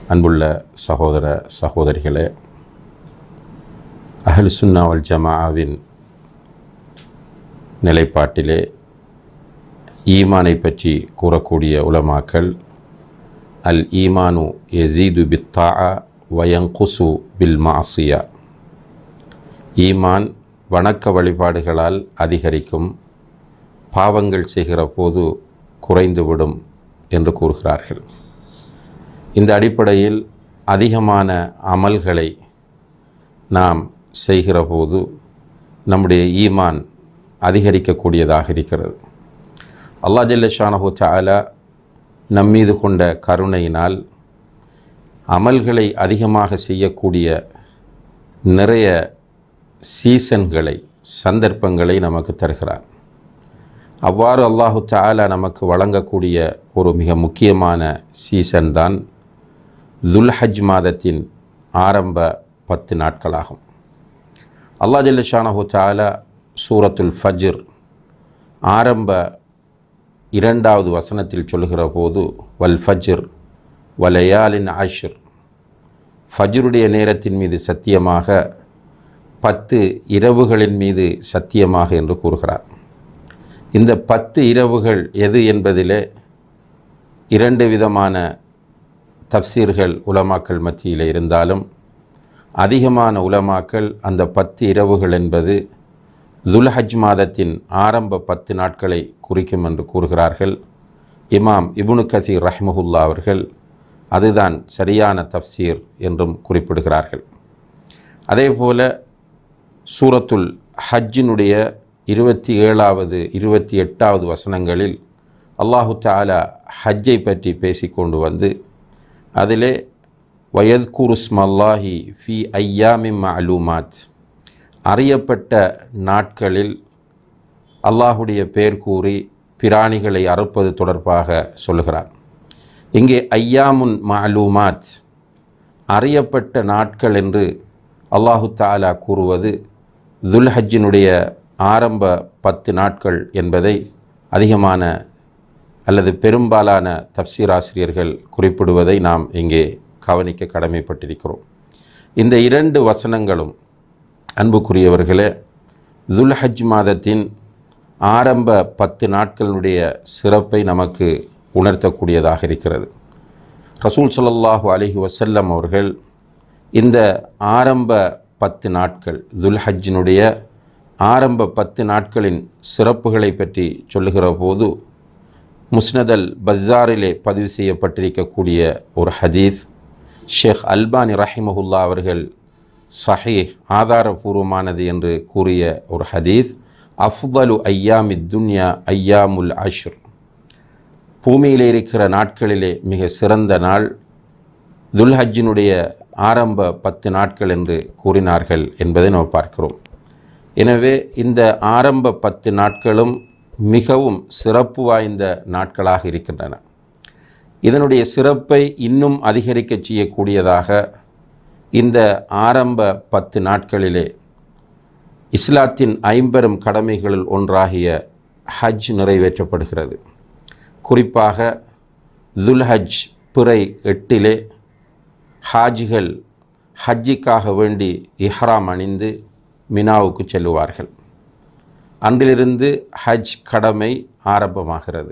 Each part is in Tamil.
அன்புள்ள சகோதர சகோதரிகளே அஹ்லு சுன்னா வல் ஜமாவின் நிலைப்பாட்டிலே ஈமானை பற்றி கூறக்கூடிய உலமாக்கள் அல் ஈமானு எசீது பித்தா வயங்குசு பில் மாசியா ஈமான் வணக்க வழிபாடுகளால் அதிகரிக்கும் பாவங்கள் செய்கிற போது குறைந்துவிடும் என்று கூறுகிறார்கள் இந்த அடிப்படையில் அதிகமான அமல்களை நாம் செய்கிற போது நம்முடைய ஈமான் அதிகரிக்கக்கூடியதாக இருக்கிறது அல்லா ஜல்லஷானஹு தாலா நம்மீது கொண்ட கருணையினால் அமல்களை அதிகமாக செய்யக்கூடிய நிறைய சீசன்களை சந்தர்ப்பங்களை நமக்கு தருகிறார் அவ்வாறு அல்லாஹு தாலா நமக்கு வழங்கக்கூடிய ஒரு மிக முக்கியமான சீசன் தான் துல்ஹஜ் மாதத்தின் ஆரம்ப பத்து நாட்களாகும் அல்லா ஜல்லஷானஹு தாலா சூரத்துல் ஃபஜ்ர் ஆரம்ப இரண்டாவது வசனத்தில் சொல்லுகிற போது வல் ஃபஜ்ர் வலையாலின் ஆஷிர் ஃபஜ்ருடைய நேரத்தின் மீது சத்தியமாக பத்து இரவுகளின் மீது சத்தியமாக என்று கூறுகிறார் இந்த பத்து இரவுகள் எது என்பதிலே இரண்டு விதமான தப்சீர்கள் உலமாக்கள் மத்தியில் இருந்தாலும் அதிகமான உலமாக்கள் அந்த பத்து இரவுகள் என்பது துல்ஹஜ் மாதத்தின் ஆரம்ப பத்து நாட்களை குறிக்கும் என்று கூறுகிறார்கள் இமாம் இபுனு கசீர் ரஹ்மஹுல்லா அவர்கள் அதுதான் சரியான தப்சீர் என்றும் குறிப்பிடுகிறார்கள் அதே போல சூரத்துல் ஹஜ்ஜினுடைய இருபத்தி ஏழாவது இருபத்தி எட்டாவது வசனங்களில் அல்லாஹு தாலா ஹஜ்ஜை பற்றி பேசிக்கொண்டு வந்து அதிலே வயத்குருஸ்மல்லாஹி ஃபி ஐயாமிம் அலூமாத் அறியப்பட்ட நாட்களில் அல்லாஹுடைய பேர் கூறி பிராணிகளை அறுப்பது தொடர்பாக சொல்லுகிறார் இங்கே ஐயாமுன் மாலூமாத் அறியப்பட்ட நாட்கள் என்று அல்லாஹு தாலா கூறுவது துல்ஹஜ்ஜினுடைய ஆரம்ப பத்து நாட்கள் என்பதை அதிகமான அல்லது பெரும்பாலான தப்சீராசிரியர்கள் குறிப்பிடுவதை நாம் இங்கே கவனிக்க கடமைப்பட்டிருக்கிறோம் இந்த இரண்டு வசனங்களும் அன்புக்குரியவர்களே துல்ஹஜ் மாதத்தின் ஆரம்ப பத்து நாட்களுடைய சிறப்பை நமக்கு உணர்த்தக்கூடியதாக இருக்கிறது ரசூல் ஸல்லல்லாஹு அலைஹி வஸல்லம் அவர்கள் இந்த ஆரம்ப பத்து நாட்கள் துல்ஹஜ்ஜினுடைய ஆரம்ப பத்து நாட்களின் சிறப்புகளை பற்றி சொல்லுகிற போது முஸ்னதல் பஸாரிலே பதிவு செய்யப்பட்டிருக்கக்கூடிய ஒரு ஹதீஸ் ஷேக் அல்பானி ரஹிமஹுல்லா அவர்கள் சஹீஹ் ஆதாரபூர்வமானது என்று கூறிய ஒரு ஹதீஸ் அஃதலு ஐயாமி துன்யா ஐயாமுல் அஷ்ர் பூமியில் இருக்கிற நாட்களிலே மிக சிறந்த நாள் துல்ஹஜ்ஜினுடைய ஆரம்ப பத்து நாட்கள் என்று கூறினார்கள் என்பதை நாம் பார்க்கிறோம் எனவே இந்த ஆரம்ப பத்து நாட்களும் மிகவும் சிறப்பு வாய்ந்த நாட்களாக இருக்கின்றன இதனுடைய சிறப்பை இன்னும் அதிகரிக்க செய்யக்கூடியதாக இந்த ஆரம்ப பத்து நாட்களிலே இஸ்லாத்தின் ஐம்பெரும் கடமைகளில் ஒன்றாகிய ஹஜ் நிறைவேற்றப்படுகிறது குறிப்பாக துல்ஹஜ் பிறை எட்டிலே ஹாஜிகள் ஹஜ்ஜிக்காக வேண்டி இஹ்ராம் அணிந்து மினாவுக்கு செல்லுவார்கள் அன்றிலிருந்து ஹஜ் கடமை ஆரம்பமாகிறது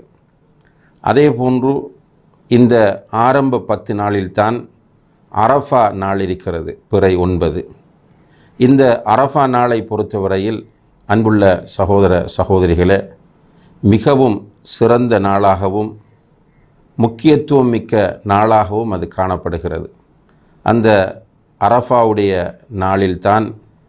அதே போன்று இந்த ஆரம்ப பத்து நாளில்தான் அரஃபா நாள் இருக்கிறது பிறை ஒன்பது இந்த அரஃபா நாளை பொறுத்தவரையில் அன்புள்ள சகோதர சகோதரிகளே மிகவும் சிறந்த நாளாகவும் முக்கியத்துவம் மிக்க நாளாகவும் அது காணப்படுகிறது அந்த அரஃபாவுடைய நாளில்தான்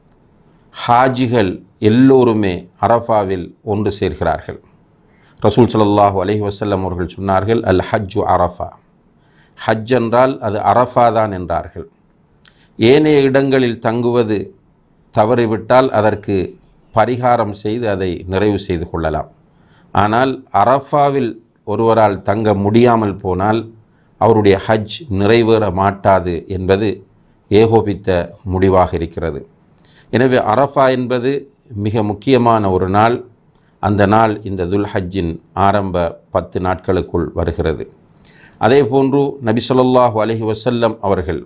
ஹாஜிகள் எல்லோருமே அரஃபாவில் ஒன்று சேர்கிறார்கள் ரசூல் ஸல்லல்லாஹு அலைஹி வஸல்லம் அவர்கள் சொன்னார்கள் அல் ஹஜ்ஜு அரஃபா ஹஜ் என்றால் அது அரஃபா தான் என்றார்கள் ஏனைய இடங்களில் தங்குவது தவறிவிட்டால் அதற்கு பரிகாரம் செய்து அதை நிறைவு செய்து கொள்ளலாம் ஆனால் அரஃபாவில் ஒருவரால் தங்க முடியாமல் போனால் அவருடைய ஹஜ் நிறைவேற மாட்டாது என்பது ஏகோபித்த முடிவாக இருக்கிறது எனவே அரஃபா என்பது மிக முக்கியமான ஒரு நாள் அந்த நாள் இந்த துல் ஹஜ்ஜின் ஆரம்ப பத்து நாட்களுக்குள் வருகிறது அதே போன்று நபி ஸல்லல்லாஹு அலைஹி வஸல்லம் அவர்கள்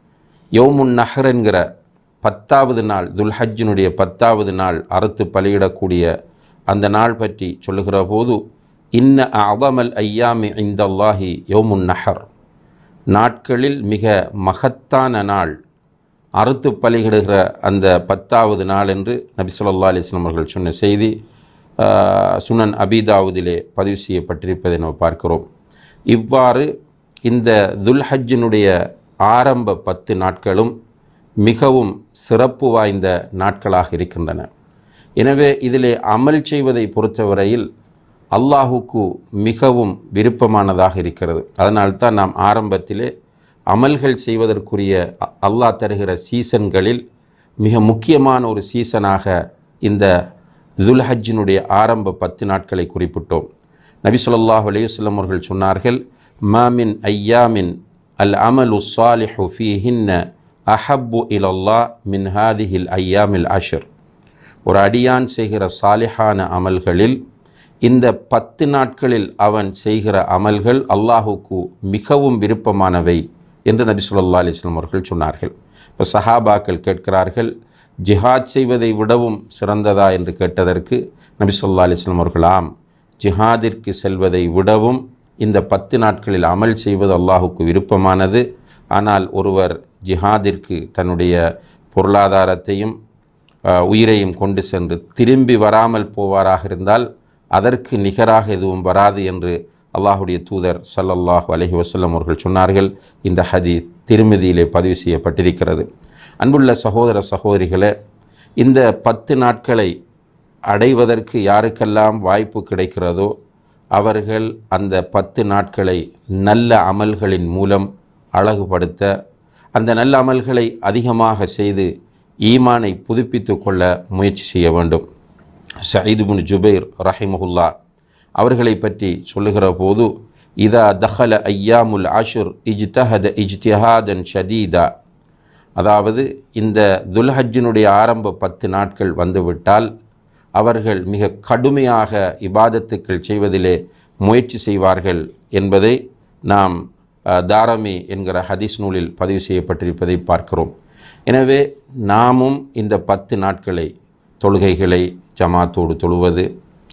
யௌமுன் நஹர் என்கிற பத்தாவது நாள் துல்ஹஜ்ஜினுடைய பத்தாவது நாள் அறுத்து பலியிடக்கூடிய அந்த நாள் பற்றி சொல்லுகிற போது இன்ன அதமல் ஐயாமி இந்தல்லாஹி யௌமுன் நஹர் நாட்களில் மிக மகத்தான நாள் அறுத்து பலியிடுகிற அந்த பத்தாவது நாள் என்று நபி ஸல்லல்லாஹு அலைஹி வஸல்லம் அவர்கள் சொன்ன செய்தி ஆஹ், சுனன் அபிதாவுதிலே பதிவு செய்யப்பட்டிருப்பதை நாம் பார்க்கிறோம் இவ்வாறு இந்த துல்ஹஜ்ஜினுடைய ஆரம்ப பத்து நாட்களும் மிகவும் சிறப்பு வாய்ந்த நாட்களாக இருக்கின்றன எனவே இதிலே அமல் செய்வதை பொறுத்தவரையில் அல்லாஹுக்கு மிகவும் விருப்பமானதாக இருக்கிறது அதனால்தான் நாம் ஆரம்பத்திலே அமல்கள் செய்வதற்குரிய அ- அல்லாஹ் தருகிற சீசன்களில் மிக முக்கியமான ஒரு சீசனாக இந்த துல்ஹஜ்ஜினுடைய ஆரம்ப பத்து நாட்களை குறிப்பிட்டோம் நபி ஸல்லல்லாஹு அலைஹி வஸல்லம் அவர்கள் சொன்னார்கள் மாமின் ஐயாமின் அல் அமலு சாலிஹு ஃபீஹின்ன அஹப்பு இலல்லாஹ் மின் ஹாதிஹில் ஐயாமில் அஷர் ஒரு அடியான் செய்கிற சாலிஹான அமல்களில் இந்த பத்து நாட்களில் அவன் செய்கிற அமல்கள் அல்லாஹுக்கு மிகவும் விருப்பமானவை என்று நபி ஸல்லல்லாஹு அலைஹி வஸல்லம் அவர்கள் சொன்னார்கள் இப்போ சஹாபாக்கள் கேட்கிறார்கள் ஜிஹாத் செய்வதை விடவும் சிறந்ததா என்று கேட்டதற்கு நபி ஸல்லல்லாஹு அலைஹி வஸல்லம் அவர்கள் ஆம் ஜிஹாதிற்கு செல்வதை விடவும் இந்த பத்து நாட்களில் அமல் செய்வது அல்லாஹுக்கு விருப்பமானது ஆனால் ஒருவர் ஜிஹாதிற்கு தன்னுடைய பொருளாதாரத்தையும் அஹ், உயிரையும் கொண்டு சென்று திரும்பி வராமல் போவாராக இருந்தால் அதற்கு நிகராக எதுவும் வராது என்று அல்லாஹுடைய தூதர் ஸல்லல்லாஹு அலைஹி வஸல்லம் அவர்கள் சொன்னார்கள் இந்த ஹதீஸ் திருமதியிலே பதிவு செய்யப்பட்டிருக்கிறது அன்புள்ள சகோதர சகோதரிகளே இந்த பத்து நாட்களை அடைவதற்கு யாருக்கெல்லாம் வாய்ப்பு கிடைக்கிறதோ அவர்கள் அந்த பத்து நாட்களை நல்ல அமல்களின் மூலம் அழகுபடுத்த அந்த நல்ல அமல்களை அதிகமாக செய்து ஈமானை புதுப்பித்து கொள்ள முயற்சி செய்ய வேண்டும் சயீது பின் ஜுபைர் ரஹிமஹுல்லா அவர்களை பற்றி சொல்லுகிற போது இதா தஹல ஐயாமுல் ஆஷுர் இஜ்தஹத இஜ்திஹாதன் ஷதீதா அதாவது இந்த துல்ஹஜ்ஜினுடைய ஆரம்ப பத்து நாட்கள் வந்துவிட்டால் அவர்கள் மிக கடுமையாக இபாதத்துக்கள் செய்வதிலே முயற்சி செய்வார்கள் என்பதை நாம் அஹ், தாரமி என்கிற ஹதீஸ் நூலில் பதிவு செய்யப்பட்டிருப்பதை பார்க்கிறோம் எனவே நாமும் இந்த பத்து நாட்களை தொழுகைகளை ஜமாத்தோடு தொழுவது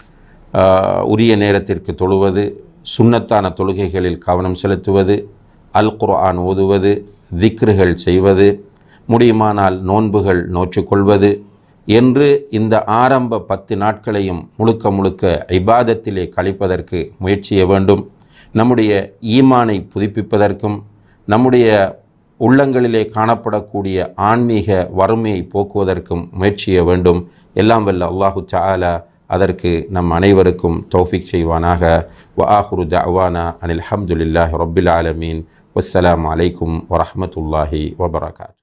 ஆஹ், உரிய நேரத்திற்கு தொழுவது சுன்னத்தான தொழுகைகளில் கவனம் செலுத்துவது அல் குர்ஆன் ஓதுவது திக்ருகள் செய்வது முடியுமானால் நோன்புகள் நோற்றுக்கொள்வது என்று இந்த ஆரம்ப பத்து நாட்களையும் முழுக்க முழுக்க இபாதத்திலே கழிப்பதற்கு முயற்சிய வேண்டும் நம்முடைய ஈமானை புதுப்பிப்பதற்கும் நம்முடைய உள்ளங்களிலே காணப்படக்கூடிய ஆன்மீக வறுமையை போக்குவதற்கும் முயற்சிய வேண்டும் எல்லாம் வல்ல அல்லாஹு தஆலா அதற்கு நம் அனைவருக்கும் தௌஃபிக் செய்வானாக வ ஆஹுரு தஅவானா அனில் ஹம்துலில்லாஹி ரப்பில் ஆலமீன் வஸ்ஸலாமு அலைக்கும் வரஹ்மத்துல்லாஹி வபரகாத்